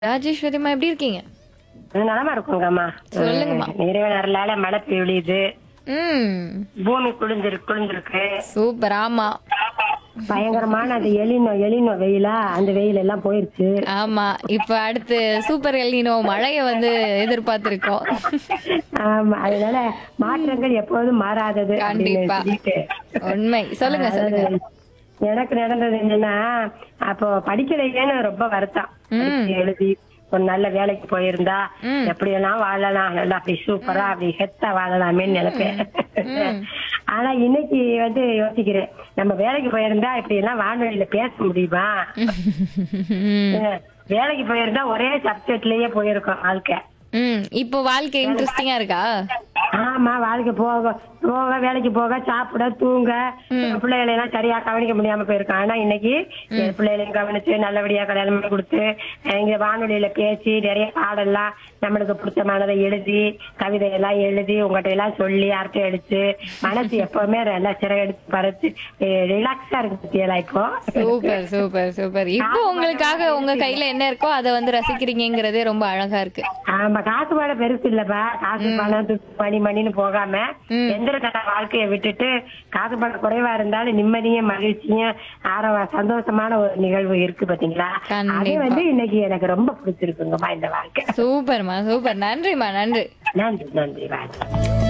ராஜேஸ்வரிமா எப்படி இருக்கீங்க நலமா இருக்குங்கம்மா சொல்லுங்கம்மா. இறைவன் அருளால மழை பெய்யுது ம் பூமி குளிஞ்சிரு குளிஞ்சிருக்கு சூப்பர் ஆமா பயங்கரமான அந்த எலினோ எலினோ வெயிலா அந்த வெயில் எல்லாம் போயிருச்சு ஆமா இப்ப அடுத்து சூப்பர் எல்லினோ மழைய வந்து எதிர்பார்த்திருக்கோம் ஆமா அதனால மாற்றங்கள் எப்போதும் மாறாதது அப்படின்னு கண்டிப்பா. சொல்லிட்டு உண்மை சொல்லுங்க சொல்லுங்க அதாவது, எனக்கு நடந்தது என்னன்னா அப்போ படிக்கலையேன்னு ரொம்ப வருத்தம் படிச்சு எழுதி ஒரு நல்ல வேலைக்கு போயிருந்தா எப்படி எல்லாம் வாழலாம் நல்லா அப்படி சூப்பரா அப்படி ஹெத்தா வாழலாமேன்னு நினைப்பேன் ஆனா இன்னைக்கு வந்து யோசிக்கிறேன் நம்ம வேலைக்கு போயிருந்தா இப்படி எல்லாம் வானொலியில பேச முடியுமா ம். அஹ் வேலைக்கு போயிருந்தா ஒரே சப்ஜெக்ட்லயே போயிருக்கோம் வாழ்க்கை ம் இப்போ வாழ்க்கை இன்ட்ரெஸ்டிங்கா இருக்கா ஆமா வாழ்க்கை போக போக வேலைக்கு போக சாப்பிட தூங்க பிள்ளைகளை எல்லாம் சரியா கவனிக்க முடியாம போயிருக்கோம் ஆனா இன்னைக்கு என் பிள்ளைகளையும் கவனிச்சு நல்லபடியா கல்யாணம் பண்ணி கொடுத்து அஹ் இங்க வானொலியில பேசி நிறைய பாடெல்லாம் நம்மளுக்கு பிடிச்சமானதை எழுதி கவிதை எல்லாம் எழுதி உங்ககிட்ட எல்லாம் சொல்லி அர்த்தம் அடிச்சு மனசு எப்பவுமே நல்லா சிறகடிச்சு பறிச்சு ரிலாக்ஸா இருக்கு பத்தியலா இப்போ சூப்பர் சூப்பர் சூப்பர் இப்போ உங்களுக்காக உங்க கையில என்ன இருக்கோ அதை வந்து ரசிக்கிறீங்கிறதே ரொம்ப அழகா இருக்கு ஆமா காசு பணம் பெருசு இல்லப்பா காசு பணம் துட்டு மணி மணின்னு போகாம எந்திர கட்ட வாழ்க்கையை விட்டுட்டு காசு பணம் குறைவா இருந்தாலும் நிம்மதியும் மகிழ்ச்சியும் ஆரவ சந்தோஷமான ஒரு நிகழ்வு இருக்கு பாத்தீங்களா அது கண்டிப்பா. வந்து இன்னைக்கு எனக்கு ரொம்ப பிடிச்சிருக்குங்கம்மா இந்த வாழ்க்கை சூப்பர்மா சூப்பர் நன்றிமா நன்றி நன்றி நன்றி வாழ்க்கை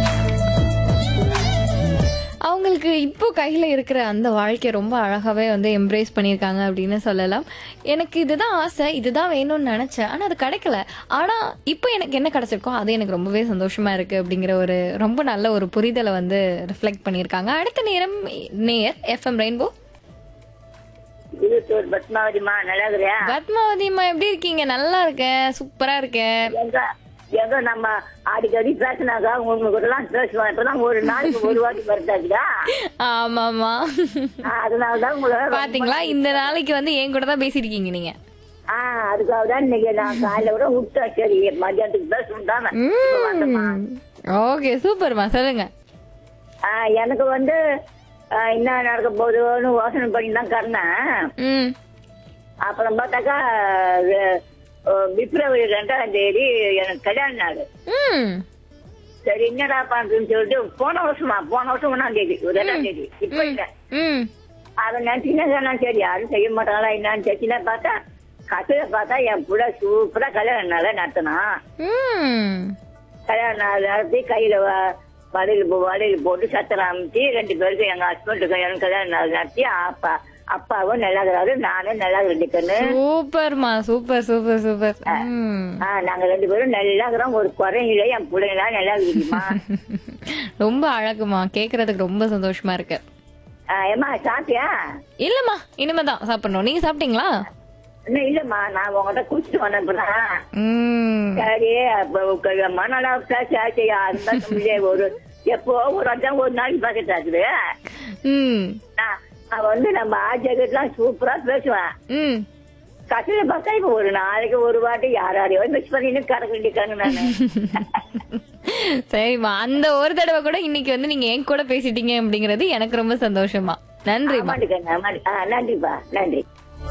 அவங்களுக்கு இப்போ கையில இருக்கிற அந்த வாழ்க்கையை ரொம்ப அழகாவே வந்து எம்ப்ரேஸ் பண்ணியிருக்காங்க அப்படின்னு சொல்லலாம் எனக்கு இதுதான் ஆசை இதுதான் வேணும்னு நினைச்சேன் ஆனா அது கிடைக்கல ஆனா இப்போ எனக்கு என்ன கிடைச்சிருக்கோ அது எனக்கு ரொம்பவே சந்தோஷமா இருக்கு அப்படிங்கிற ஒரு ரொம்ப நல்ல ஒரு புரிதலை வந்து ரிஃப்ளெக்ட் பண்ணியிருக்காங்க அடுத்த நேரம் நேர் எஃப்எம் ரெயின்போ இருபத்தோரு பத்மாவதிமா நல்லா இருக்கிறியா பத்மாவதிமா எப்படி இருக்கீங்க நல்லா இருக்கேன் சூப்பரா இருக்கேன் எங்க எங்க நம்ம அடிக்கடி பேசினாக்கா உங்க கூட எல்லாம் பேசுவோம் இப்பதான் ஒரு நாளைக்கு ஒரு வாட்டி வருதாச்சுடா ஆமாமா அதனாலதான் உங்களை பாத்தீங்களா இந்த நாளைக்கு வந்து என் கூட தான் பேசிருக்கீங்க நீங்க ஆஹ் அதுக்காக தான் இன்னைக்கு நான் காலையில கூட விட்டா சரி மத்தியானத்துக்கு பேசணும் தானே ஓகே சூப்பர்மா சொல்லுங்க ஆஹ் எனக்கு வந்து ஆஹ் என்ன நடக்க போகுதுன்னு யோசனை பண்ணி தான் கறந்தேன் ம் அப்புறம் பார்த்தாக்கா அஹ், அஹ், பிப்ரவரி ரெண்டாம் தேதி எனக்கு கல்யாண நாள் ம் சரி என்னடா பண்றதுன்னு சொல்லிட்டு போன வருஷமா போன வருஷம் ஒன்னாம் தேதி ஒரு ரெண்டாம் தேதி இப்ப இல்ல ம் அவன் நினைச்சுன்னா சரி யாரும் செய்ய மாட்டாங்களா என்னன்னு தெரிச்சுனா பார்த்தா கதையில பார்த்தா என் புள்ள சூப்பரா கல்யாண நாள நடத்தினான் ம் கல்யாண நாள் நடத்தி கையில வ- வளையல் போ- வளையல் போட்டு சத்திரம் அமைச்சு ரெண்டு பேருக்கும் எங்க ஹஸ்பண்டுக்கும் எனக்கு கல்யாண நாள் நடத்தி அப்பா அப்பாவும் நல்லா இருக்கிறாரு நானும் நல்லா இருக்கேன்னு சூப்பர்மா சூப்பர் சூப்பர் சூப்பர் ம் ஆஹ் நாங்க ரெண்டு பேரும் நல்லா இருக்கிறோம் ஒரு குறையில என் பிள்ளைங்களாம் நல்லா இருக்குதுமா ரொம்ப அழகுமா கேக்குறதுக்கு ரொம்ப சந்தோஷமா இருக்கு ஏமா சாப்பிட்டியா இல்லம்மா இனிமேதான் சாப்பிடணும் நீங்க சாப்பிட்டீங்களா இன்னும் இல்லம்மா நான் உங்ககிட்ட குடிச்சிட்டு வந்தப்பதான் ம் சரி அப்ப மனநல பேசி அந்த ஒரு எப்போ ஒரு வருஷம் ஒரு நாளைக்கு பாக்கெட் ஆகுது ம் நான் நான் வந்து நம்ம ஆஜெல்லாம் சூப்பரா பேசுவேன் ம் கடையில பார்த்தா இப்ப ஒரு நாளைக்கு ஒரு வாட்டி யார் யாரையோ மிஸ் பண்ணிட்டு கறக்க வேண்டியிருக்காங்க நானு சரிம்மா அந்த ஒரு தடவை கூட இன்னைக்கு வந்து நீங்க என் கூட பேசிட்டீங்க அப்படிங்கறது எனக்கு ரொம்ப சந்தோஷமா நன்றிம்மா ஆமாட்டுக்கண்ணா ஆமாட்டு ஆ, நன்றிப்பா நன்றி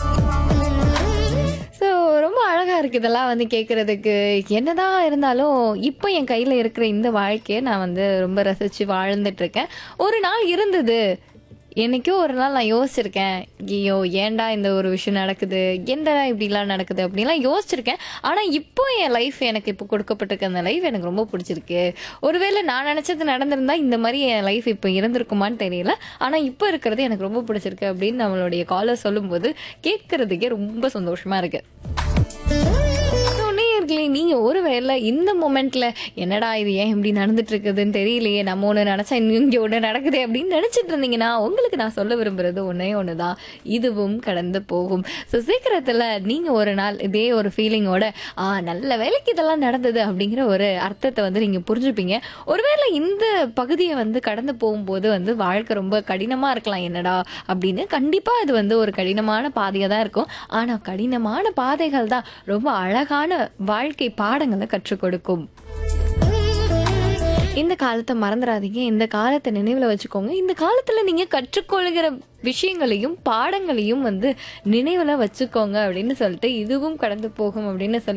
ஸோ ரொம்ப அழகா இருக்கு இதெல்லாம் வந்து கேட்கறதுக்கு என்னதான் இருந்தாலும் இப்போ என் கையில இருக்கிற இந்த வாழ்க்கையை நான் வந்து ரொம்ப ரசிச்சு வாழ்ந்துட்டு இருக்கேன் ஒரு நாள் இருந்தது என்னைக்கோ ஒரு நாள் நான் யோசிச்சிருக்கேன் ஐயோ ஏன்டா இந்த ஒரு விஷயம் நடக்குது என்னடா இப்படிலாம் நடக்குது அப்படின்லாம் யோசிச்சிருக்கேன் ஆனா இப்போ என் லைஃப் எனக்கு இப்போ கொடுக்கப்பட்டிருக்க அந்த லைஃப் எனக்கு ரொம்ப பிடிச்சிருக்கு ஒருவேளை நான் நினைச்சது நடந்திருந்தா இந்த மாதிரி என் லைஃப் இப்போ இருந்திருக்குமான்னு தெரியல ஆனா இப்போ இருக்கிறது எனக்கு ரொம்ப பிடிச்சிருக்கு அப்படின்னு நம்மளுடைய காலர் சொல்லும்போது கேட்கறதுக்கே ரொம்ப சந்தோஷமா இருக்கு So, நேயர்களே நீங்க ஒருவேளை இந்த மொமெண்ட்ல என்னடா இது ஏன் இப்படி நடந்துட்டு இருக்குதுன்னு தெரியலையே நம்ம ஒண்ணு நினைச்சா இன்னும் இங்க ஒண்ணு நடக்குது அப்படின்னு நினைச்சிட்டு இருந்தீங்கன்னா உங்களுக்கு நான் சொல்ல விரும்புறது ஒன்னே ஒண்ணுதான் இதுவும் கடந்து போகும் ஸோ சீக்கிரத்துல நீங்க ஒரு நாள் இதே ஒரு ஃபீலிங்கோட ஆ நல்ல வேலைக்கு இதெல்லாம் நடந்தது அப்படிங்கிற ஒரு அர்த்தத்தை வந்து நீங்க புரிஞ்சுப்பீங்க ஒருவேளை இந்த பகுதியை வந்து கடந்து போகும்போது வந்து வாழ்க்கை ரொம்ப கடினமா இருக்கலாம் என்னடா அப்படின்னு கண்டிப்பா இது வந்து ஒரு கடினமான பாதையா தான் இருக்கும் ஆனா கடினமான பாதைகள் தான் ரொம்ப அழகான வாழ்க்கை பாடங்களை கற்றுக் கொடுக்கும் இந்த காலத்தை மறந்துடாதீங்க இந்த காலத்தை நினைவுல வச்சுக்கோங்க இந்த காலத்துல நீங்க கற்றுக்கொள்கிற விஷயங்களையும் பாடங்களையும் வந்து நினைவுல வச்சுக்கோங்க அப்படின்னு சொல்லிட்டு இதுவும் கடந்து போகும் அப்படின்னு சொல்லி